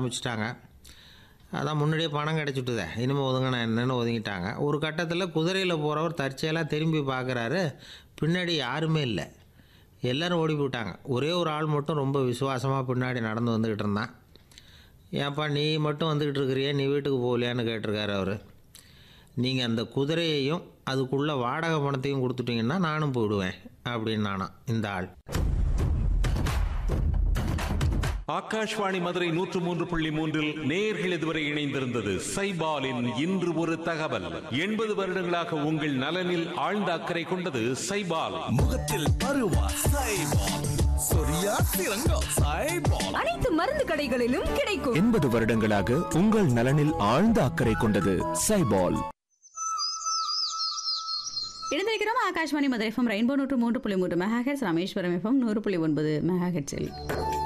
ஆரம்பிச்சிட்டாங்க அதான் முன்னாடியே பணம் கிடச்சிட்டுதே இனிமேல் ஒதுங்கினா என்னன்னு ஒதுங்கிட்டாங்க ஒரு கட்டத்தில் குதிரையில் போகிறவர் தற்செயலாக திரும்பி பார்க்குறாரு பின்னாடி யாருமே இல்லை எல்லோரும் ஓடி போயிட்டாங்க ஒரே ஒரு ஆள் மட்டும் ரொம்ப விசுவாசமாக பின்னாடி நடந்து வந்துக்கிட்டு இருந்தான் ஏன்ப்பா நீ மட்டும் வந்துக்கிட்டு இருக்கிறியே நீ வீட்டுக்கு போகலையான்னு கேட்டிருக்காரு அவர் நீங்கள் அந்த குதிரையையும் அதுக்குள்ளே வாடகை பணத்தையும் கொடுத்துட்டீங்கன்னா நானும் போயிடுவேன் அப்படின்னு நானா இந்த ஆள் ஆகாஷ்வாணி மதுரை நூற்று மூன்று புள்ளி மூன்றில் நேர்கள் இதுவரை இணைந்திருந்தது சைபாலின் இன்று ஒரு தகவல் எண்பது வருடங்களாக உங்கள் நலனில் ஆழ்ந்த அக்கறை கொண்டது சைபால் முகத்தில் பருவா சைபால் சொரியா சிறங்கா சைபால் அனைத்து மருந்து கடைகளிலும் கிடைக்கும் எண்பது வருடங்களாக உங்கள் நலனில் ஆழ்ந்த அக்கறை கொண்டது சைபால் இணைந்திருக்கிறோம் ஆகாஷ்வாணி மதுரை எஃப்எம் ரெயின்போ நூற்று மூன்று புள்ளி மூன்று மெகா ஹெட்ஸ் ராமேஸ்வரம் எஃப்எம் நூறு புள்ளி ஒன்பது மெகா ஹெட்ஸில்